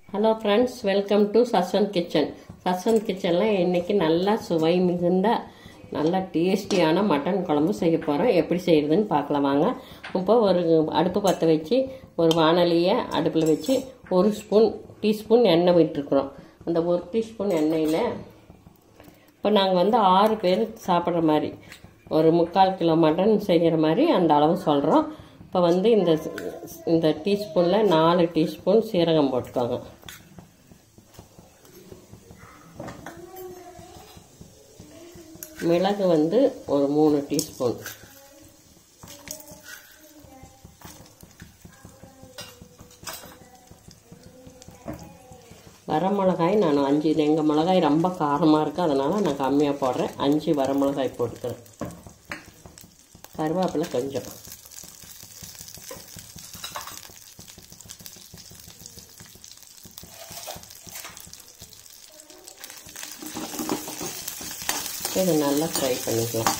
hello friends welcome to Saswanth kitchen Saswanth கிச்சனில் இன்னைக்கு நல்லா சுவை மிகுந்த நல்லா டேஸ்டியான மட்டன் குழம்பு செய்ய போகிறோம் எப்படி செய்யறதுன்னு பார்க்கலாம் வாங்க இப்போ ஒரு அடுப்பு பற்ற வச்சு ஒரு வானலியை அடுப்பில் வச்சு ஒரு ஸ்பூன் டீஸ்பூன் எண்ணெய் விட்டுருக்குறோம் அந்த ஒரு டீஸ்பூன் எண்ணெயில் இப்போ நாங்கள் வந்து ஆறு பேர் சாப்பிட்ற மாதிரி ஒரு முக்கால் கிலோ மட்டன் செய்கிற மாதிரி அந்த அளவு சொல்கிறோம் இப்போ வந்து இந்த இந்த டீஸ்பூனில் நாலு டீஸ்பூன் சீரகம் போட்டுக்கோங்க மிளகு வந்து ஒரு மூணு டீஸ்பூன் வரமிளகாய் நான் அஞ்சு எங்கள் மிளகாய் ரொம்ப காரமாக இருக்குது அதனால் நான் கம்மியாக போடுறேன் அஞ்சு வரமிளகாய் போட்டுக்கிறேன் கருவேப்பிலை கொஞ்சம் இதை நல்லா ஃப்ரை பண்ணிக்கலாம்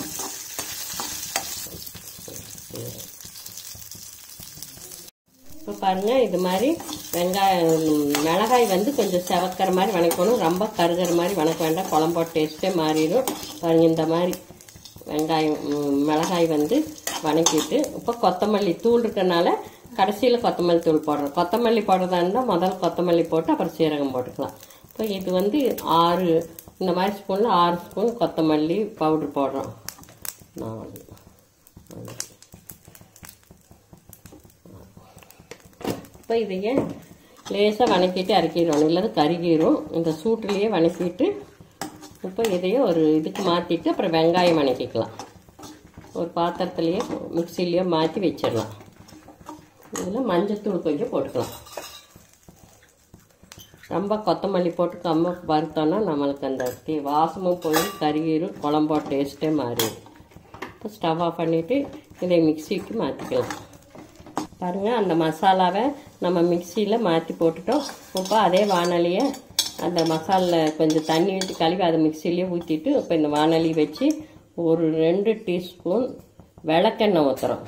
இப்போ பாருங்கள் இது மாதிரி வெங்காயம் மிளகாய் வந்து கொஞ்சம் செவக்கிற மாதிரி வணக்கணும் ரொம்ப கருகிற மாதிரி வணக்க வேண்டாம் குழம்போட டேஸ்ட்டே மாறிடும் பாருங்கள் இந்த மாதிரி வெங்காயம் மிளகாய் வந்து வணக்கிட்டு இப்போ கொத்தமல்லி தூள் இருக்கனால கடைசியில் கொத்தமல்லி தூள் போடுறோம் கொத்தமல்லி போடுறதா இருந்தால் முதல் கொத்தமல்லி போட்டு அப்புறம் சீரகம் போட்டுக்கலாம் இப்போ இது வந்து ஆறு இந்த மாதிரி ஸ்பூனில் ஆறு ஸ்பூன் கொத்தமல்லி பவுட்ரு போடுறோம் நாலு இப்போ இதையே லேசாக வணக்கிட்டு அரைக்கிடணும் இல்லாத கருகிரும் இந்த சூட்டுலேயே வணக்கிட்டு இப்போ இதையே ஒரு இதுக்கு மாற்றிட்டு அப்புறம் வெங்காயம் வணக்கிக்கலாம் ஒரு பாத்திரத்துலேயே மிக்சிலேயே மாற்றி வச்சிடலாம் இதில் மஞ்சத்தூள் கொஞ்சம் போட்டுக்கலாம் ரொம்ப கொத்தமல்லி போட்டு கம்ம வறுத்தோன்னா நம்மளுக்கு அந்த டீ வாசமும் போய் கருகிரும் குழம்போட டேஸ்ட்டே மாறிடும் இப்போ ஸ்டவ் ஆஃப் பண்ணிவிட்டு இதை மிக்சிக்கு மாற்றிக்கலாம் பாருங்கள் அந்த மசாலாவை நம்ம மிக்சியில் மாற்றி போட்டுட்டோம் இப்போ அதே வானலியை அந்த மசாலில் கொஞ்சம் தண்ணி ஊற்றி கழுவி அதை மிக்சிலேயே ஊற்றிட்டு இப்போ இந்த வானலி வச்சு ஒரு ரெண்டு டீஸ்பூன் விளக்கெண்ணெய் ஊற்றுறோம்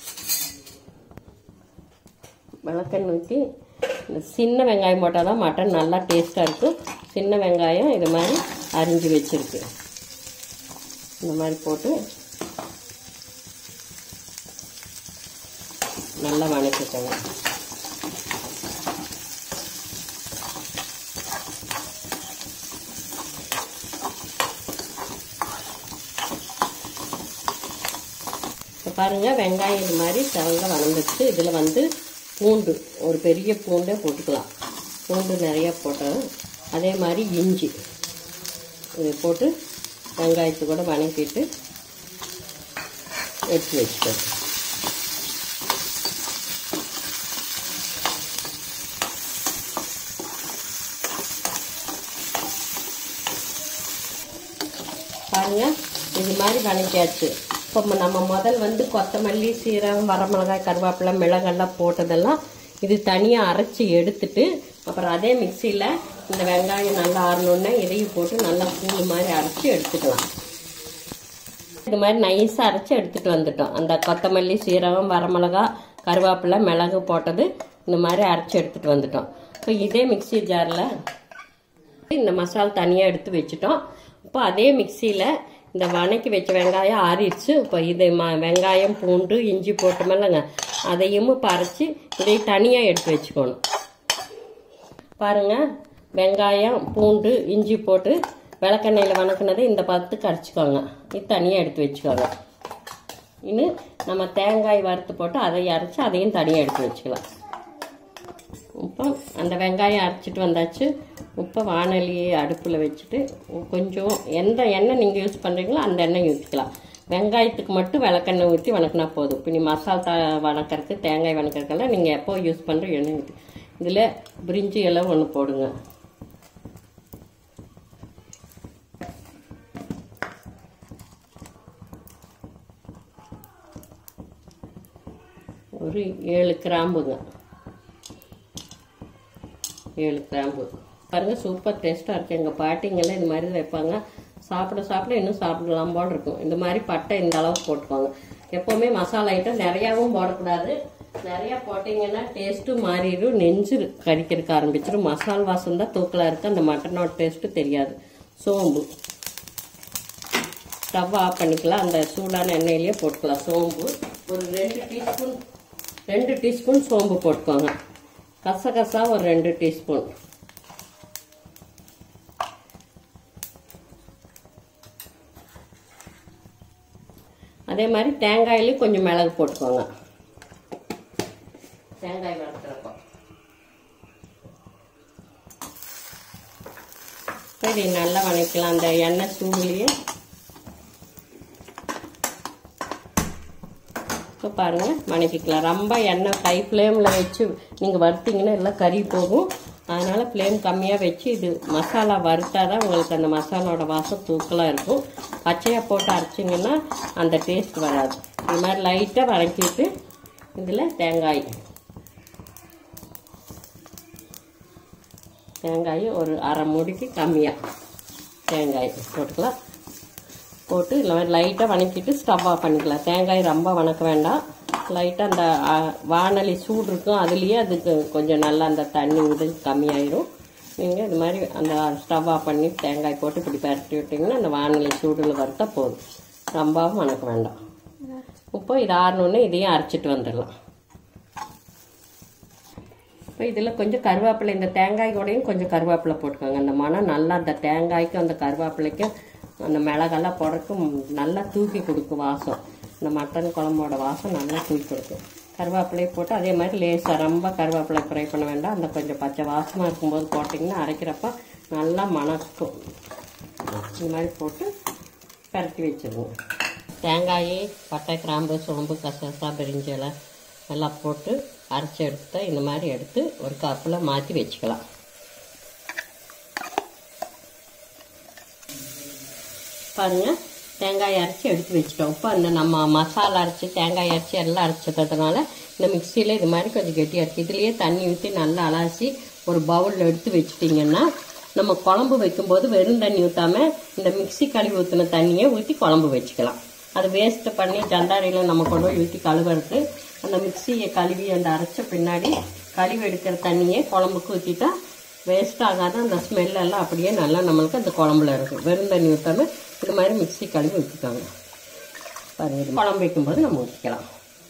விளக்கெண்ணெய் ஊற்றி இந்த சின்ன வெங்காயம் போட்டால் தான் மட்டன் நல்லா டேஸ்ட்டாக இருக்கும் சின்ன வெங்காயம் இது மாதிரி அரிஞ்சு வச்சுருக்கு இந்த மாதிரி போட்டு நல்லா வணக்கிக்கோங்க இப்போ பாருங்கள் வெங்காயம் இது மாதிரி செவங்க வளர்ந்துச்சு இதில் வந்து பூண்டு ஒரு பெரிய பூண்டே போட்டுக்கலாம் பூண்டு நிறையா போட்டோம் அதே மாதிரி இஞ்சி இது போட்டு வெங்காயத்தை கூட வணக்கிட்டு எடுத்து வச்சுக்கோங்க பாருங்க இது மாதிரி வணக்கியாச்சு இப்போ நம்ம முதல் வந்து கொத்தமல்லி சீரகம் வரமிளகாய் கருவேப்பிலை மிளகெல்லாம் போட்டதெல்லாம் இது தனியாக அரைச்சி எடுத்துட்டு அப்புறம் அதே மிக்சியில் இந்த வெங்காயம் நல்லா ஆறணுன்னே இதையும் போட்டு நல்லா கூழ் மாதிரி அரைச்சி எடுத்துக்கலாம் இது மாதிரி நைஸாக அரைச்சி எடுத்துகிட்டு வந்துட்டோம் அந்த கொத்தமல்லி சீரகம் வரமிளகா கருவேப்பிலை மிளகு போட்டது இந்த மாதிரி அரைச்சி எடுத்துகிட்டு வந்துட்டோம் இப்போ இதே மிக்சி ஜாரில் இந்த மசால் தனியாக எடுத்து வச்சுட்டோம் இப்போ அதே மிக்சியில் இந்த வணக்கி வச்ச வெங்காயம் ஆறிடுச்சு இப்போ இது ம வெங்காயம் பூண்டு இஞ்சி போட்டோமில்லங்க அதையும் இப்போ அரைச்சி இதை தனியாக எடுத்து வச்சுக்கணும் பாருங்கள் வெங்காயம் பூண்டு இஞ்சி போட்டு விளக்கெண்ணெயில் வணக்கினதை இந்த பத்துக்கு அரைச்சிக்கோங்க இது தனியாக எடுத்து வச்சுக்கோங்க இன்னும் நம்ம தேங்காய் வறுத்து போட்டு அதை அரைச்சி அதையும் தனியாக எடுத்து வச்சுக்கலாம் இப்போ அந்த வெங்காயம் அரைச்சிட்டு வந்தாச்சு இப்போ வானலியை அடுப்பில் வச்சுட்டு கொஞ்சம் எந்த எண்ணெய் நீங்கள் யூஸ் பண்ணுறீங்களோ அந்த எண்ணெய் ஊற்றிக்கலாம் வெங்காயத்துக்கு மட்டும் விளக்கெண்ணெய் ஊற்றி வணக்கினா போதும் இப்போ நீ மசாலா த வணக்கறதுக்கு தேங்காய் வணக்கறதுக்கெல்லாம் நீங்கள் எப்போ யூஸ் பண்ணுற எண்ணெய் ஊற்றி இதில் பிரிஞ்சி எல்லாம் ஒன்று போடுங்க ஒரு ஏழு கிராம்புங்க ஏழு கிராம்பு பாருங்கள் சூப்பர் டேஸ்ட்டாக இருக்குது எங்கள் பாட்டிங்கெல்லாம் இது மாதிரி வைப்பாங்க சாப்பிட சாப்பிட இன்னும் சாப்பிடலாம் போல் இருக்கும் இந்த மாதிரி பட்டை இந்த அளவுக்கு போட்டுக்கோங்க எப்போவுமே மசாலா ஐட்டம் நிறையாவும் போடக்கூடாது நிறைய போட்டீங்கன்னா டேஸ்ட்டும் மாறிடும் நெஞ்சு கறிக்கிறதுக்கு ஆரம்பிச்சிடும் மசால் வாசம் தான் தூக்கலாக இருக்குது அந்த மட்டனோட டேஸ்ட்டு தெரியாது சோம்பு ஸ்டவ் ஆஃப் பண்ணிக்கலாம் அந்த சூடான எண்ணெயிலேயே போட்டுக்கலாம் சோம்பு ஒரு ரெண்டு டீஸ்பூன் ரெண்டு டீஸ்பூன் சோம்பு போட்டுக்கோங்க கசகசா ஒரு ரெண்டு டீஸ்பூன் அதே மாதிரி தேங்காயிலையும் கொஞ்சம் மிளகு போட்டுக்கோங்க தேங்காய் வறுக்கிறப்போ சரி நல்லா வணக்கலாம் அந்த எண்ணெய் சூடுலேயே இப்போ பாருங்கள் வணக்கிக்கலாம் ரொம்ப எண்ணெய் கை ஃப்ளேமில் வச்சு நீங்கள் வறுத்தீங்கன்னா எல்லாம் கறி போகும் அதனால் ஃப்ளேம் கம்மியாக வச்சு இது மசாலா வறுத்தா தான் உங்களுக்கு அந்த மசாலாவோட வாசம் தூக்கலாக இருக்கும் பச்சையாக போட்டு அரைச்சிங்கன்னா அந்த டேஸ்ட் வராது இது மாதிரி லைட்டாக வதக்கிட்டு இதில் தேங்காய் தேங்காய் ஒரு அரை மூடிக்கு கம்மியாக தேங்காய் போட்டுக்கலாம் போட்டு இல்லை லைட்டாக வணக்கிட்டு ஸ்டவ் ஆஃப் பண்ணிக்கலாம் தேங்காய் ரொம்ப வணக்க வேண்டாம் லைட்டாக அந்த ஆ, வாணலி சூடு இருக்கும் அதுலேயே அதுக்கு கொஞ்சம் நல்லா அந்த தண்ணி இது கம்மியாயிரும் நீங்கள் இது மாதிரி அந்த ஸ்டவ் ஆஃப் பண்ணி தேங்காய் போட்டு இப்படி பரட்டி விட்டிங்கன்னா அந்த வாணலி சூடில் வறுத்தா போதும் ரொம்பவும் வணக்க வேண்டாம் இப்போ இது ஆறணுன்னு இதையும் அரைச்சிட்டு வந்துடலாம் இப்போ இதில் கொஞ்சம் கருவேப்பிலை இந்த தேங்காய் கூடயும் கொஞ்சம் கருவேப்பிலை போட்டுக்கோங்க அந்த மனம் நல்லா அந்த தேங்காய்க்கும் அந்த கருவேப்பிலைக்கும் அந்த மிளகெல்லாம் போடுறதுக்கும் நல்லா தூக்கி கொடுக்கும் வாசம் இந்த மட்டன் குழம்போட வாசம் நல்லா தூக்கி கொடுக்கும் கருவேப்பிலையை போட்டு அதே மாதிரி லேசாக ரொம்ப கருவேப்பிலை ஃப்ரை பண்ண வேண்டாம் அந்த கொஞ்சம் பச்சை வாசமாக இருக்கும்போது போட்டிங்கன்னா அரைக்கிறப்ப நல்லா மணக்கும் இந்த மாதிரி போட்டு பரட்டி வச்சிருவோம் தேங்காய் பட்டை கிராம்பு சோம்பு கசகசா பிரிஞ்சு இலை எல்லாம் போட்டு அரைச்சி எடுத்து இந்த மாதிரி எடுத்து ஒரு கப்பில் மாற்றி வச்சுக்கலாம் பாருங்க தேங்காய் அரைச்சி எடுத்து வச்சிட்டோம் இப்போ அந்த நம்ம மசாலா அரைச்சி தேங்காய் அரைச்சி எல்லாம் அரைச்சதுனால இந்த மிக்சியில் இது மாதிரி கொஞ்சம் கெட்டியாக இருக்குது இதுலேயே தண்ணி ஊற்றி நல்லா அலாசி ஒரு பவுலில் எடுத்து வச்சிட்டிங்கன்னா நம்ம குழம்பு வைக்கும்போது வெறும் தண்ணி ஊற்றாம இந்த மிக்ஸி கழுவி ஊற்றின தண்ணியை ஊற்றி குழம்பு வச்சுக்கலாம் அது வேஸ்ட்டு பண்ணி ஜந்தாரியில் நம்ம கொண்டு போய் ஊற்றி கழுவுறது அந்த மிக்சியை கழுவி அந்த அரைச்ச பின்னாடி கழுவி எடுக்கிற தண்ணியை குழம்புக்கு ஊற்றிட்டா வேஸ்ட் ஆகாத அந்த ஸ்மெல் எல்லாம் அப்படியே நல்லா நம்மளுக்கு அந்த குழம்புல இருக்கும் வெறும் தண்ணி ஊற்றாம இது மாதிரி மிக்ஸி கழுவி ஊற்றிக்கோங்க பாருங்க இது குழம்பு வைக்கும்போது நம்ம ஊற்றிக்கலாம்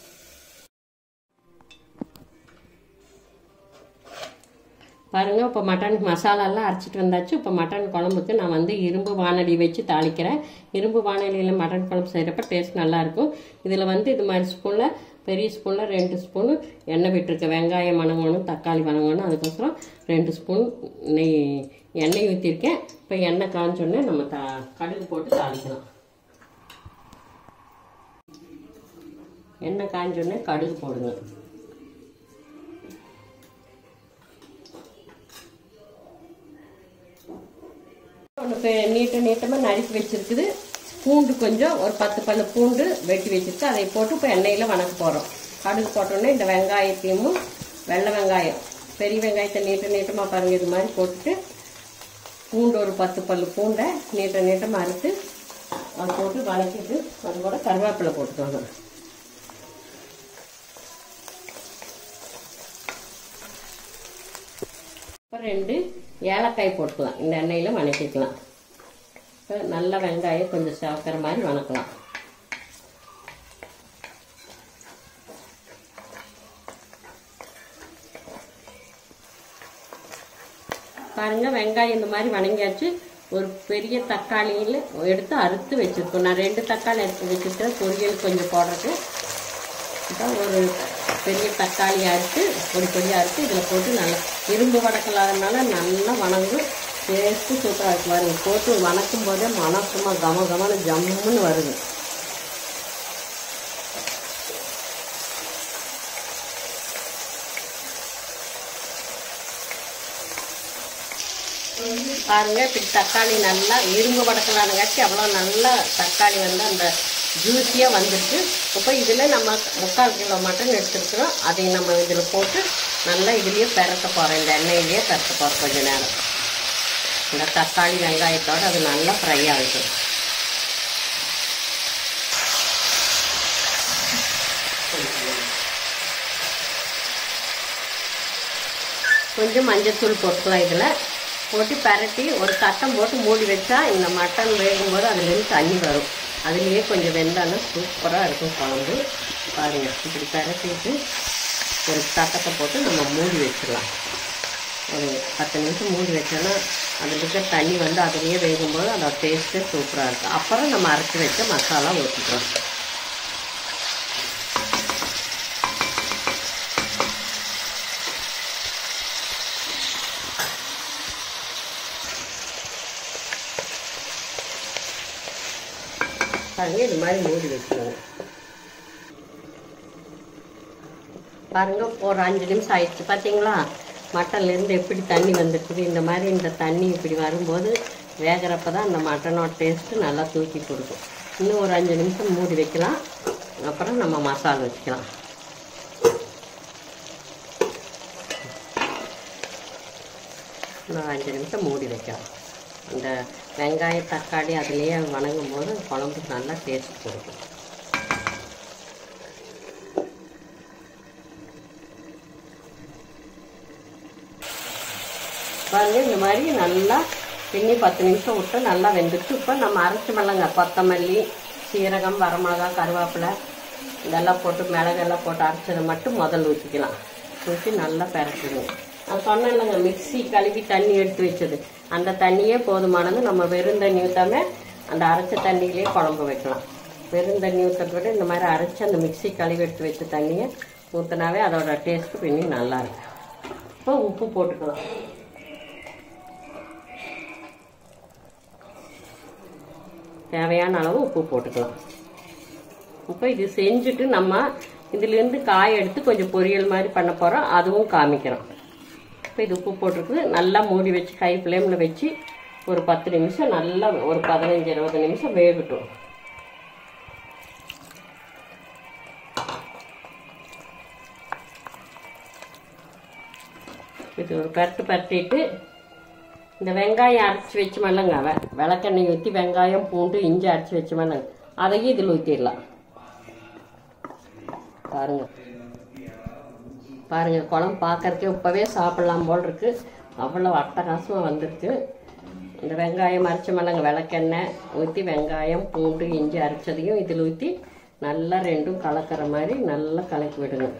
பாருங்க இப்போ மட்டன் மசாலாலாம் அரைச்சிட்டு வந்தாச்சு இப்போ மட்டன் குழம்புக்கு நான் வந்து இரும்பு வானொலி வச்சு தாளிக்கிறேன் இரும்பு வானொலியில் மட்டன் குழம்பு செய்கிறப்ப டேஸ்ட் நல்லாயிருக்கும் இதில் வந்து இது மாதிரி ஸ்பூனில் பெரிய ஸ்பூனில் ரெண்டு ஸ்பூனு எண்ணெய் விட்டுருக்கேன் வெங்காயம் வணங்கணும் தக்காளி வணங்கணும் அதுக்கோசரம் ரெண்டு ஸ்பூன் நெய் எண்ணெய் ஊற்றிருக்கேன் இப்போ எண்ணெய் காஞ்சோடனே நம்ம த கடுகு போட்டு தாளிக்கலாம் எண்ணெய் காஞ்சோடனே கடுகு போடுங்க ஒன்று நீட்ட நீட்டமாக நறுக்கி வச்சிருக்குது பூண்டு கொஞ்சம் ஒரு பத்து பல்லு பூண்டு வெட்டி வச்சிருக்கு அதை போட்டு இப்போ எண்ணெயில் வணக்க போகிறோம் கடுகு போட்டோன்னே இந்த வெங்காயத்தையும் வெள்ளை வெங்காயம் பெரிய வெங்காயத்தை நீட்ட நீட்டமாக பாருங்க இது மாதிரி போட்டுட்டு பூண்டு ஒரு பத்து பல்லு பூண்டை நீட்ட நீட்டமாக அறுத்து அதை போட்டு வதக்கிட்டு அது கூட கருவேப்பிலை போட்டுக்கோங்க இப்போ ரெண்டு ஏலக்காய் போட்டுக்கலாம் இந்த எண்ணெயில் வணக்கிக்கலாம் இப்போ நல்ல வெங்காயம் கொஞ்சம் சேவக்கிற மாதிரி வணக்கலாம் பாருங்க வெங்காயம் இந்த மாதிரி வணங்கியாச்சு ஒரு பெரிய தக்காளியில் எடுத்து அறுத்து வச்சிருக்கோம் நான் ரெண்டு தக்காளி எடுத்து வச்சுருக்கேன் பொரியல் கொஞ்சம் போடுறது இப்போ ஒரு பெரிய தக்காளி அறுத்து பொடி பொடியாக அறுத்து இதில் போட்டு நல்லா இரும்பு வடக்கலாதனால நல்லா வணங்கும் டேஸ்ட்டு சூப்பராக இருக்கு பாருங்க போட்டு வணக்கும் போதே மனம் சும்மா கம கமனு ஜம்முன்னு வருது பாருங்க இப்படி தக்காளி நல்லா இரும்பு வடக்கலானுங்காட்டி அவ்வளோ நல்லா தக்காளி வந்து அந்த ஜூஸியாக வந்துருக்கு இப்போ இதில் நம்ம முக்கால் கிலோ மட்டன் எடுத்துருக்குறோம் அதையும் நம்ம இதில் போட்டு நல்லா இதுலேயே பெரட்ட போகிறோம் இந்த எண்ணெயிலேயே பெரட்ட போகிறோம் கொஞ்ச நேரம் இந்த தக்காளி வெங்காயத்தோடு அது நல்லா ஃப்ரை ஆகுது கொஞ்சம் மஞ்சத்தூள் போட்டுக்கலாம் இதில் போட்டு பரட்டி ஒரு தட்டம் போட்டு மூடி வச்சா இந்த மட்டன் வேகும்போது அதுலேருந்து தண்ணி வரும் அதுலேயே கொஞ்சம் வெந்தாலும் சூப்பராக இருக்கும் குழம்பு பாருங்கள் இப்படி பரட்டிட்டு ஒரு தட்டத்தை போட்டு நம்ம மூடி வச்சிடலாம் ஒரு பத்து நிமிஷம் மூடி வச்சோன்னா அதில் இருக்க தண்ணி வந்து அதுலேயே வேகும்போது அதோட டேஸ்ட்டே சூப்பராக இருக்கும் அப்புறம் நம்ம அரைச்சி வச்ச மசாலா ஊற்றிக்கிறோம் பாருங்க இது மாதிரி மூடி வச்சுருவோம் பாருங்க ஒரு அஞ்சு நிமிஷம் ஆயிடுச்சு பார்த்தீங்களா மட்டன்லேருந்து எப்படி தண்ணி வந்துருக்குது இந்த மாதிரி இந்த தண்ணி இப்படி வரும்போது வேகிறப்ப தான் அந்த மட்டனோட டேஸ்ட்டு நல்லா தூக்கி கொடுக்கும் இன்னும் ஒரு அஞ்சு நிமிஷம் மூடி வைக்கலாம் அப்புறம் நம்ம மசாலா வச்சுக்கலாம் இன்னும் அஞ்சு நிமிஷம் மூடி வைக்கலாம் இந்த வெங்காய தக்காளி அதுலேயே வணங்கும் போது குழம்பு நல்லா டேஸ்ட் கொடுக்கும் பாருங்க இந்த மாதிரி நல்லா பின்னி பத்து நிமிஷம் விட்டு நல்லா வெந்துட்டு இப்போ நம்ம அரைச்சி மிளங்க கொத்தமல்லி சீரகம் வரமிளகா கருவேப்பிலை இதெல்லாம் போட்டு மிளகெல்லாம் போட்டு அரைச்சதை மட்டும் முதல்ல ஊற்றிக்கலாம் ஊற்றி நல்லா பரட்டிடுவோம் நான் சொன்னேன் இல்லைங்க மிக்ஸி கழுவி தண்ணி எடுத்து வச்சது அந்த தண்ணியே போதுமானது நம்ம வெறும் தண்ணி ஊற்றாம அந்த அரைச்ச தண்ணியிலே குழம்பு வைக்கலாம் வெறும் தண்ணி ஊற்றுறத விட இந்த மாதிரி அரைச்சி அந்த மிக்ஸி கழுவி எடுத்து வச்ச தண்ணியை ஊற்றினாவே அதோட டேஸ்ட்டு பின்னி நல்லா இருக்கும் இப்போ உப்பு போட்டுக்கலாம் தேவையான அளவு உப்பு போட்டுக்கலாம் இப்போ இது செஞ்சுட்டு நம்ம இதுலேருந்து காய் எடுத்து கொஞ்சம் பொரியல் மாதிரி பண்ண போகிறோம் அதுவும் காமிக்கிறோம் இப்போ இது உப்பு போட்டிருக்குது நல்லா மூடி வச்சு ஹை ஃப்ளேமில் வச்சு ஒரு பத்து நிமிஷம் நல்லா ஒரு பதினஞ்சு இருபது நிமிஷம் வேகட்டும் இது ஒரு பரட்டு பரட்டிட்டு இந்த வெங்காயம் அரைச்சி வச்சு மல்லங்க வெ விளக்கெண்ணெய் ஊற்றி வெங்காயம் பூண்டு இஞ்சி அரைச்சி வச்சு மல்லங்க அதையும் இதில் ஊற்றிடலாம் பாருங்க பாருங்க குழம்பு பார்க்கறதுக்கே இப்போவே சாப்பிடலாம் போல் இருக்கு அவ்வளோ அட்டகாசமாக வந்திருக்கு இந்த வெங்காயம் அரைச்ச மல்லங்க விளக்கெண்ணெய் ஊற்றி வெங்காயம் பூண்டு இஞ்சி அரைச்சதையும் இதில் ஊற்றி நல்லா ரெண்டும் கலக்கிற மாதிரி நல்லா கலக்கி விடுங்க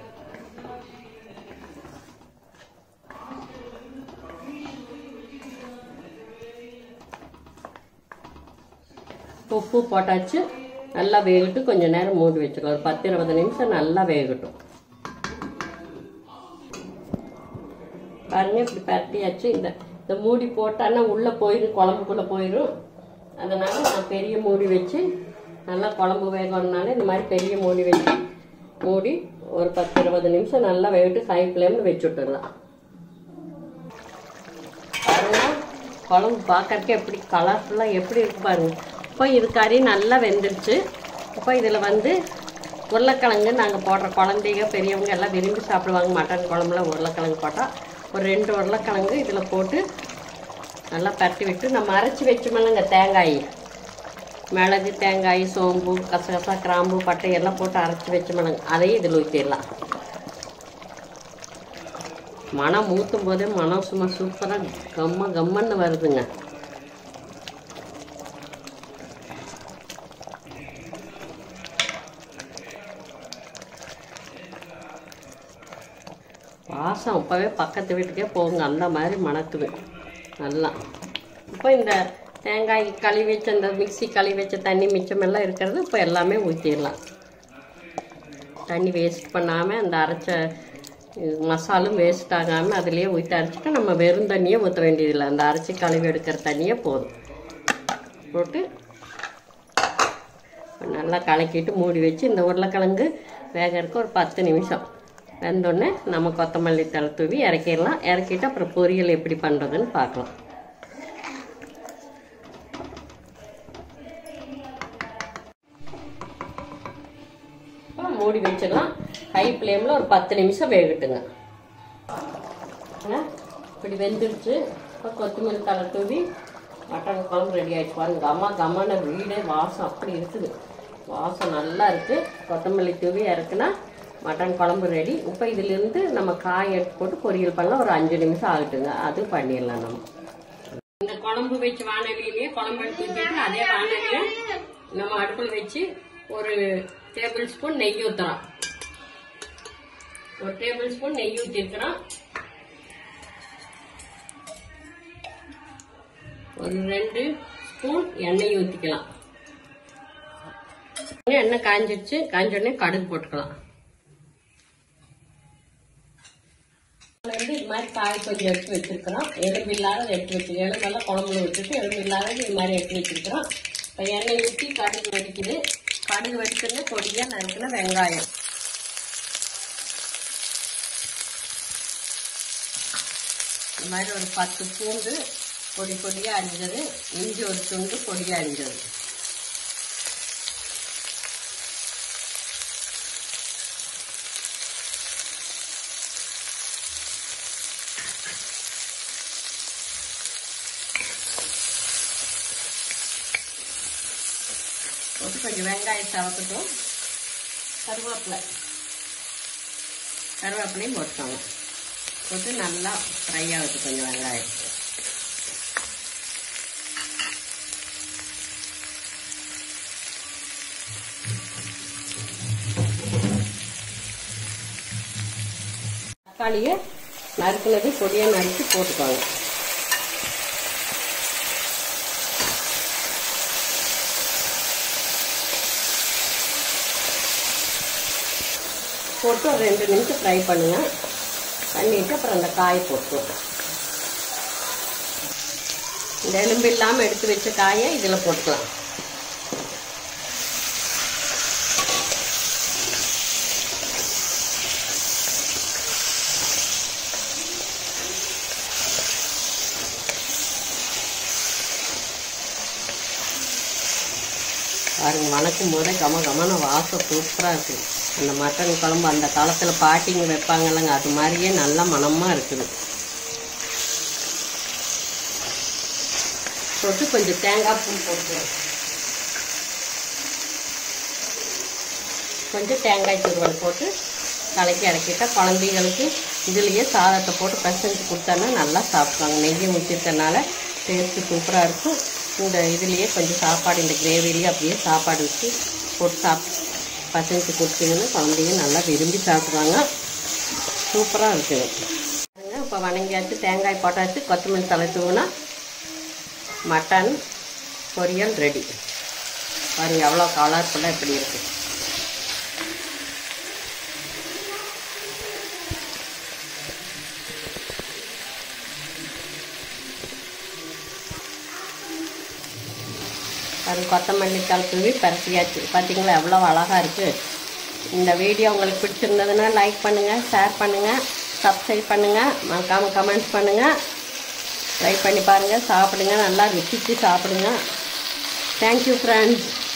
உப்பு போட்டாச்சு நல்லா வேகட்டும் கொஞ்சம் நேரம் மூடி வச்சுக்கலாம் ஒரு பத்து இருபது நிமிஷம் நல்லா வேகட்டும் பாருங்க இப்படி பரட்டியாச்சு இந்த இந்த மூடி போட்டான்னா உள்ளே போயிடும் குழம்புக்குள்ளே போயிடும் அதனால் நான் பெரிய மூடி வச்சு நல்லா குழம்பு வேகணுனால இந்த மாதிரி பெரிய மூடி வச்சு மூடி ஒரு பத்து இருபது நிமிஷம் நல்லா வேகட்டு ஹை ஃப்ளேமில் வச்சு விட்டுடலாம் பாருங்க குழம்பு பார்க்கறதுக்கு எப்படி கலர்ஃபுல்லாக எப்படி இருக்கு பாருங்க இப்போ இது கறி நல்லா வெந்துருச்சு இப்போ இதில் வந்து உருளைக்கிழங்கு நாங்கள் போடுற குழந்தைங்க பெரியவங்க எல்லாம் விரும்பி சாப்பிடுவாங்க மட்டன் குழம்புல உருளைக்கிழங்கு போட்டால் ஒரு ரெண்டு உருளைக்கிழங்கு இதில் போட்டு நல்லா பரட்டி விட்டு நம்ம அரைச்சி வச்சோமில்லங்க தேங்காய் மிளகு தேங்காய் சோம்பு கசகசா கிராம்பு பட்டை எல்லாம் போட்டு அரைச்சி வச்சோமில்லங்க அதையும் இதில் ஊற்றிடலாம் மனம் ஊற்றும் போதே மனம் சும்மா சூப்பராக கம்ம கம்மன்னு வருதுங்க வாசம் இப்போவே பக்கத்து வீட்டுக்கே போகுங்க அந்த மாதிரி மணக்குது நல்லா இப்போ இந்த தேங்காய் கழுவி வச்ச இந்த மிக்ஸி கழுவி வச்ச தண்ணி மிச்சமெல்லாம் இருக்கிறது இப்போ எல்லாமே ஊற்றிடலாம் தண்ணி வேஸ்ட் பண்ணாமல் அந்த அரைச்ச இது மசாலும் வேஸ்ட் ஆகாமல் அதுலேயே ஊற்றி அரைச்சிட்டு நம்ம வெறும் தண்ணியே ஊற்ற வேண்டியதில்லை அந்த அரைச்சி கழுவி எடுக்கிற தண்ணியே போதும் போட்டு நல்லா கலக்கிட்டு மூடி வச்சு இந்த உருளைக்கிழங்கு வேகறதுக்கு ஒரு பத்து நிமிஷம் வெந்தோடனே நம்ம கொத்தமல்லி தழை தூவி இறக்கிடலாம் இறக்கிட்டு அப்புறம் பொரியல் எப்படி பண்ணுறதுன்னு பார்க்கலாம் இப்போ மூடி வச்சிடலாம் ஹை ஃப்ளேமில் ஒரு பத்து நிமிஷம் வேகட்டுங்க ஆ, இப்படி வெந்துடுச்சு இப்போ கொத்தமல்லி தழை தூவி மட்டன் குழம்பு ரெடி ஆயிடுச்சு பாருங்க கம்மா கம்மான வீடே வாசம் அப்படி இருக்குது வாசம் நல்லா இருக்குது கொத்தமல்லி தூவி இறக்குனா மட்டன் குழம்பு ரெடி இப்போ இதிலிருந்து நம்ம காய் எடுத்து போட்டு பொரியல் பண்ணலாம் ஒரு அஞ்சு நிமிஷம் ஆகட்டுங்க அது பண்ணிடலாம் நம்ம இந்த குழம்பு வச்சு வானலியிலேயே குழம்பு எடுத்து ஊற்றிட்டு அதே வானலியில நம்ம அடுப்பில் வச்சு ஒரு டேபிள் ஸ்பூன் நெய் ஊற்றுறோம் ஒரு டேபிள் ஸ்பூன் நெய் ஊற்றிருக்கிறோம் ஒரு ரெண்டு ஸ்பூன் எண்ணெய் ஊற்றிக்கலாம் எண்ணெய் காஞ்சிடுச்சு காஞ்ச உடனே கடுகு போட்டுக்கலாம் வந்து இது மாதிரி காய் கொஞ்சம் எடுத்து வச்சிருக்கிறோம் எலும்பு இல்லாத எடுத்து வச்சு எலும்பெல்லாம் குழம்புல விட்டுட்டு எலும்பு இல்லாதது இது மாதிரி எடுத்து வச்சிருக்கிறோம் இப்போ எண்ணெய் ஊற்றி கடுகு வெடிக்குது கடுகு வெடிக்கிறது பொடியாக நறுக்கின வெங்காயம் இந்த மாதிரி ஒரு பத்து பூண்டு பொடி பொடியாக அரிஞ்சது இஞ்சி ஒரு துண்டு பொடியாக அரிஞ்சது போட்டு கொஞ்சம் வெங்காயம் சவக்கட்டும் கருவேப்பிலை கருவேப்பிலையும் போட்டுக்கோங்க போட்டு நல்லா ஃப்ரை ஆகுது கொஞ்சம் வெங்காயம் தக்காளியை நறுக்குனது பொடியாக நறுக்கி போட்டுக்கோங்க போட்டு ஒரு ரெண்டு நிமிஷம் ஃப்ரை பண்ணுங்க பண்ணிட்டு அப்புறம் அந்த காய் போட்டுருவோம் இந்த எலும்பு இல்லாமல் எடுத்து வச்ச காயை இதில் போட்டுக்கலாம் பாருங்க வணக்கும் போதே கம கமான வாசம் சூப்பராக இருக்குது அந்த மட்டன் குழம்பு அந்த காலத்தில் பாட்டிங்க வைப்பாங்கல்லங்க அது மாதிரியே நல்ல மணமாக இருக்குது போட்டு கொஞ்சம் தேங்காய் பூ போட்டு கொஞ்சம் தேங்காய் துருவல் போட்டு கலக்கி இறக்கிட்டா குழந்தைங்களுக்கு இதுலேயே சாதத்தை போட்டு பசஞ்சு கொடுத்தான்னா நல்லா சாப்பிடுவாங்க நெய்யை ஊற்றிருக்கனால டேஸ்ட்டு சூப்பராக இருக்கும் இந்த இதுலேயே கொஞ்சம் சாப்பாடு இந்த கிரேவிலேயே அப்படியே சாப்பாடு வச்சு போட்டு சாப் பசங்களுக்கு கொடுத்தீங்கன்னா குழந்தைங்க நல்லா விரும்பி சாப்பிடுவாங்க சூப்பராக இருக்குது இப்போ வணங்கியாச்சு தேங்காய் போட்டாச்சு கொத்தமல்லி தலை தூவினா மட்டன் பொரியல் ரெடி பாருங்க எவ்வளோ கலர்ஃபுல்லாக எப்படி இருக்குது அது கொத்தமல்லி தலை தூவி பரட்டியாச்சு பார்த்தீங்களா எவ்வளோ அழகாக இருக்குது இந்த வீடியோ உங்களுக்கு பிடிச்சிருந்ததுன்னா லைக் பண்ணுங்கள் ஷேர் பண்ணுங்கள் சப்ஸ்கிரைப் பண்ணுங்கள் மறக்காமல் கமெண்ட்ஸ் பண்ணுங்கள் ட்ரை பண்ணி பாருங்கள் சாப்பிடுங்க நல்லா ருசித்து சாப்பிடுங்க தேங்க்யூ ஃப்ரெண்ட்ஸ்